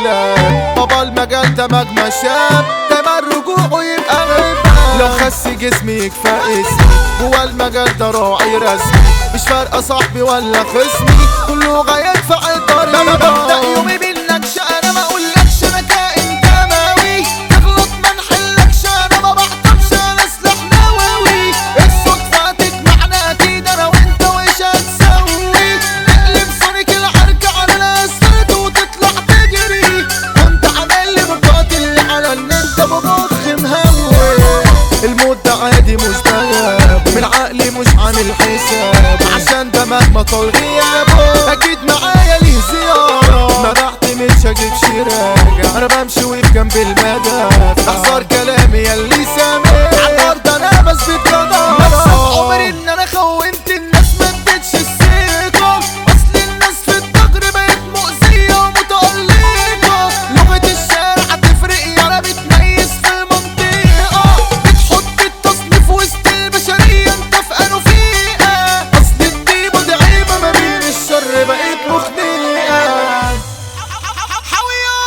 الكلاب بابا المجال ده مجمع شاب دايما رجوعه يبقى غيبة لو خس جسمي يكفى اسمي جوا المجال ده راعي رسمي مش فارقة صاحبي ولا خصمي كله غايات في الطريق انا ببدأ يومي بالنكش انا ما اقولكش انا كائن دموي تغلط ما نحلكش انا ما بحطمش انا سلاح نووي الصدفة تجمعنا اكيد انا وانت وش هتسوي تقلب سونيك العركة على الاسفلت وتطلع تجري كنت عامل لي بقاتل على ان انت بمخ مهوي الموت ده عادي مش بغاب من عقلي مش عامل حساب عشان ده مهما طال غيابه اكيد معايا ليه زيارة ما بعتمدش اجيب راجع انا بمشي وفي جنب المدى احذر كلامي ياللي سامع عالارض انا بثبت جدارة مكسب عمري ان انا خونت الناس ما اديتش الثقة اصل الناس في الدجر بقت مؤذية ومتألقة لغة الشارع تفرق يالا بتميز في المنطقة بتحط التصنيف وسط البشرية انت في انو فيها اصل الطيبة دي عيبة ما بين الشر بقت مخنقة حاوية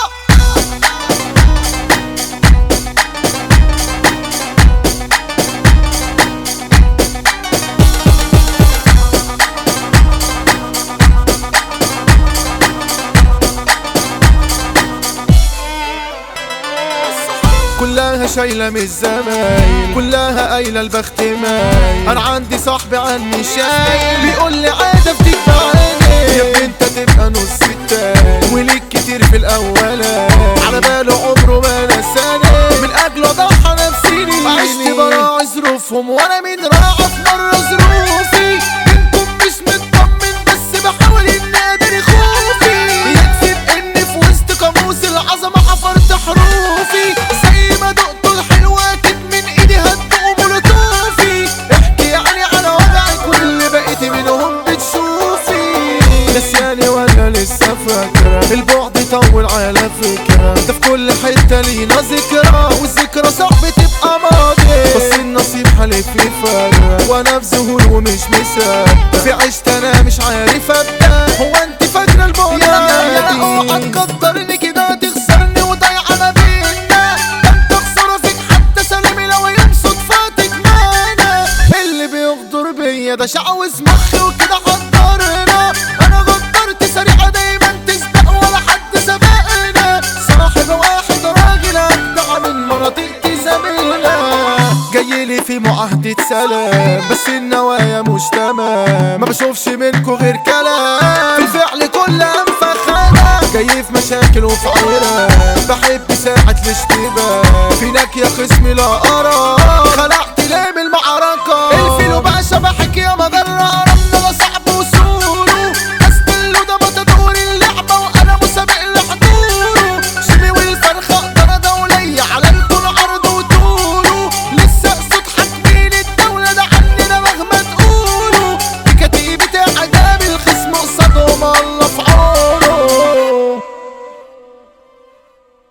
كلها شايلة من الزمايل كلها قايلة البخت مايل انا عندي صاحبي عني شايل بيقول لي عادة بتيجي بعيني يا ابني انت تبقى نص التاني وليك كتير في الاولاني على باله عمره ما نساني من اجله ضحى نفسيني عشت براعي ظروفهم وانا من راعي في مرة ظروفي منكم مش مطمن بس بحاول ان ادري خوفي يكفي باني في وسط قاموس العظمه حفرت حروفي زي ما دقت الحلوه اكيد من ايدي هتدوق مولوتوفي احكي يعني على وجعك واللي بقيت منهم بتشوفي نسياني ولا لسه فاكرة البعد طول على فكرة ده في كل حتة لينا ذكرى والذكرى صعب تبقى ماضي بس النصيب حلف يفرق وانا في ذهول ومش مصدق في عشت انا مش عارف ابدا هو انت فاكرة البعد يا يا اوعى عادي تقدرني كده تخسرني وضيع ما بينا ده انت خساره فيك حتى سلامي لو يوم صدفه تجمعنا اللي بيغدر بيا ده شعوذ مخي وكده حضرنا انا غدرت سريعه دايما تسبق ولا حد سبقنا صاحب واحد راجل اجدع من مناطق زميلنا جاي لي في معاهدة سلام بس النوايا مش تمام ما بشوفش منكو غير كلام في الفعل كل انفخنا جاي في مشاكل وفي عيران بحب ساعة الاشتباه فينك يا خصمي لا أرى خلعت ليه من المعركة الفيلو باشا بحكي يا مجرة